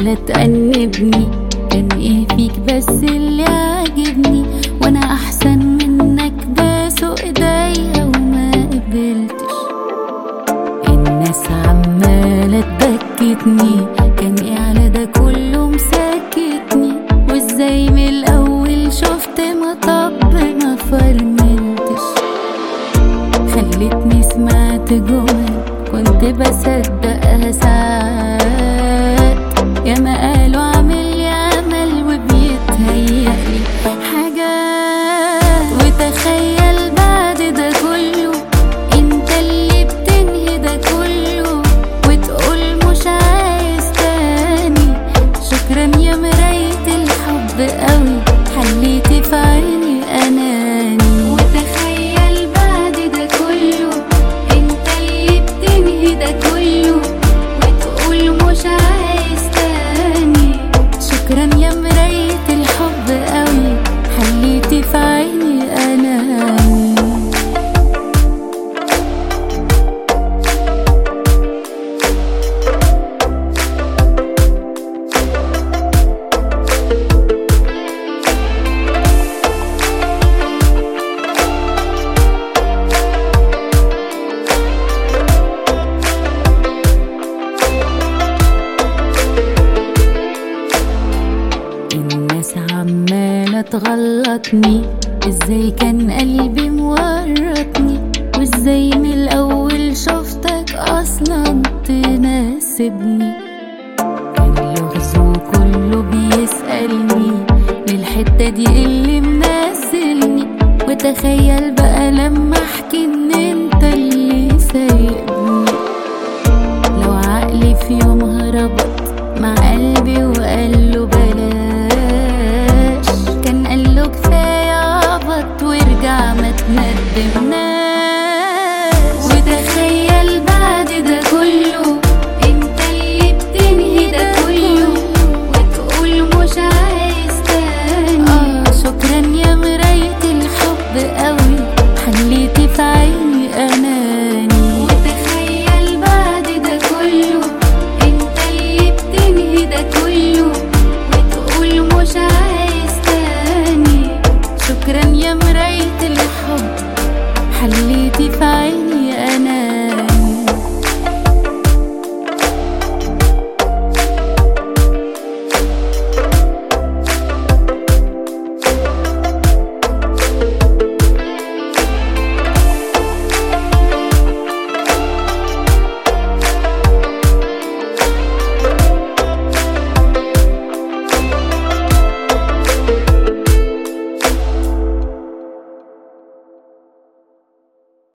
عمالة تأنبني كان ايه فيك بس اللي عاجبني وانا احسن منك داسوا ايديا وما قبلتش الناس عمالة تبكتني كان ايه على ده كله مسكتني وازاي من الاول شفت مطب ما فرملتش خلتني سمعت جمل كنت بصدقها ساعات يا ما قالوا عامل لي عمل وبيتهيألي حاجات وتخيل بعد ده كله انت اللي بتنهي ده كله وتقول مش عايز تاني شكرا يا مراية الحب قوي حليتي في عيني اناني وتخيل بعد ده كله انت اللي بتنهي ده كله وتقول مش عايز تاني شكرا يا مراية الحب قوي حليتي في عيني اناني الناس عمالة تغلطني ازاي كان قلبي مورطني وازاي من الاول شفتك اصلا تناسبني كان لغز وكله بيسألني للحتة دي اللي منزلني وتخيل بقى لما احكي ان انت اللي سايقني لو عقلي في يوم هرب